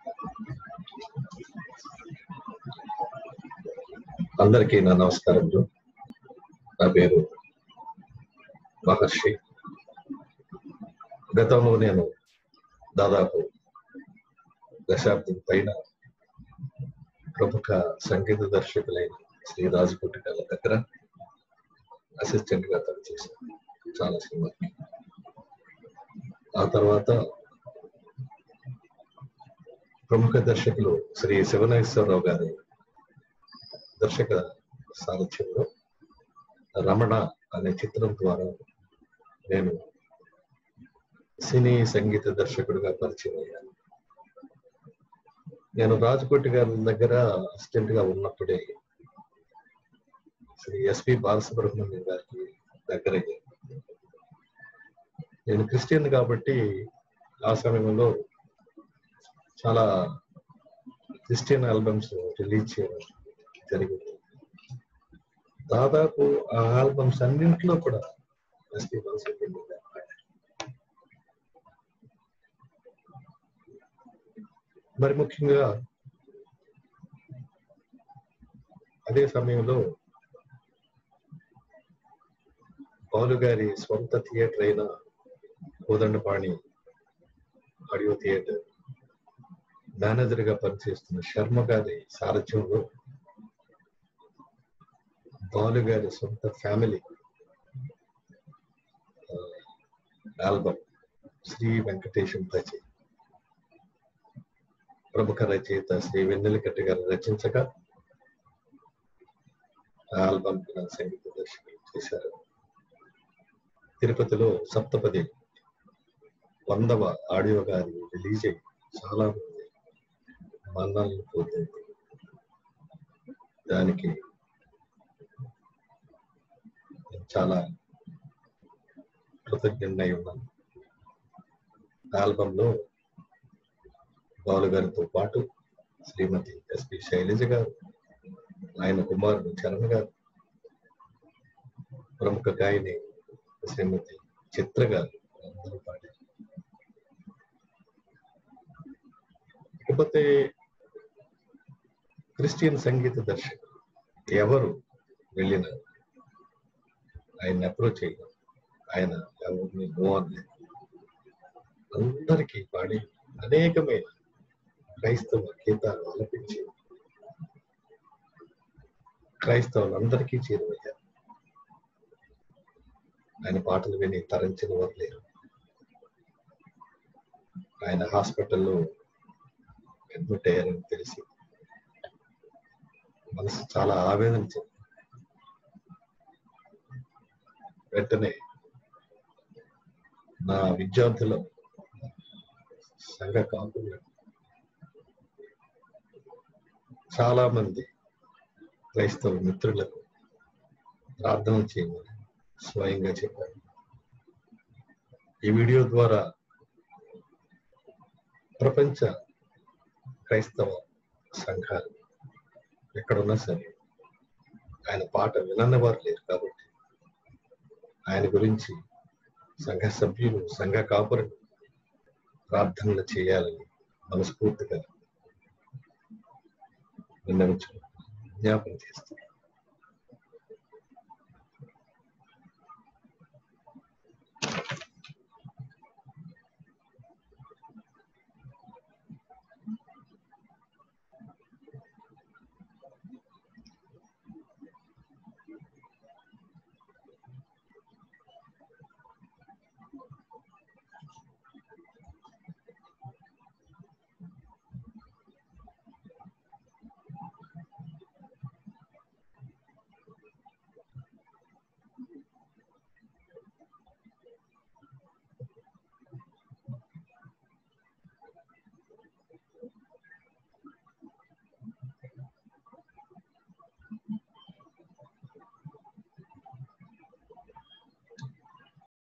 అందరికీ నా నమస్కారములు నా పేరు మహర్షి గతంలో నేను దాదాపు దశాబ్దం పైన ప్రముఖ సంగీత దర్శకులైన శ్రీ రాజకోటి గారి దగ్గర అసిస్టెంట్ గా పనిచేశాను చాలా సినిమాకి ఆ తర్వాత ప్రముఖ దర్శకులు శ్రీ శివనాగేశ్వరరావు గారి దర్శక సారథ్యంలో రమణ అనే చిత్రం ద్వారా నేను సినీ సంగీత దర్శకుడిగా పరిచయం అయ్యాను నేను రాజకోటి గారి దగ్గర అసిస్టెంట్ గా ఉన్నప్పుడే శ్రీ ఎస్పి బాలసుబ్రహ్మణ్యం గారికి దగ్గర నేను క్రిస్టియన్ కాబట్టి ఆ సమయంలో చాలా క్రిస్టియన్ ఆల్బమ్స్ రిలీజ్ చేయడం జరిగింది దాదాపు ఆ ఆల్బమ్స్ అన్నింటిలో కూడా ఎస్పి బాలసుబ్రహ్మణ్యం గారు పాడారు. మరి ముఖ్యంగా అదే సమయంలో పౌలు గారి స్వంత థియేటర్ అయిన కోదండపాణి ఆడియో థియేటర్ మేనేజర్ గా పనిచేస్తున్న శర్మ గారి సారథ్యంలో బాలు గారి సొంత ఫ్యామిలీ ఆల్బమ్ శ్రీ వెంకటేశం రచయి ప్రముఖ రచయిత శ్రీ వెన్నెలకట్టి గారు రచించగా ఆ ఆల్బమ్ సంగీత దర్శకులు చేశారు తిరుపతిలో సప్తపది వందవ ఆడియో గారి రిలీజ్ అయ్యి చాలా మంది మన్నాలను పొందింది దానికి నేను చాలా కృతజ్ఞుడై ఉన్నాను ఆల్బంలో బాలు గారితో పాటు శ్రీమతి ఎస్పి శైలజ గారు ఆయన కుమారుడు చరణ్ గారు ప్రముఖ గాయని శ్రీమతి చిత్ర గారు అందరూ పాడారు ఇకపోతే క్రిస్టియన్ సంగీత దర్శకులు ఎవరు వెళ్ళిన ఆయన అప్రోచ్ అయ్యారు ఆయన ఎవరిని నో అనలేదు అందరికీ పాడి అనేకమైన క్రైస్తవ గీతాలు ఆలపించి క్రైస్తవులందరికీ చేరువయ్యారు ఆయన పాటలు విని తరించిన వారు లేరు ఆయన హాస్పిటల్లో అడ్మిట్ అయ్యారని తెలిసి మనసు చాలా ఆవేదన చెంది వెంటనే నా విద్యార్థుల సంఘ కాపులు చాలా మంది క్రైస్తవ మిత్రులకు ప్రార్థన చేయమని స్వయంగా చెప్పారు ఈ వీడియో ద్వారా ప్రపంచ క్రైస్తవ సంఘాలు ఎక్కడున్నా సరే ఆయన పాట వినని వారు లేరు కాబట్టి ఆయన గురించి సంఘ సభ్యులు సంఘ కాపురులు ప్రార్థనలు చేయాలని మనస్ఫూర్తిగా విన్నవించు జ్ఞాపకం చేస్తారు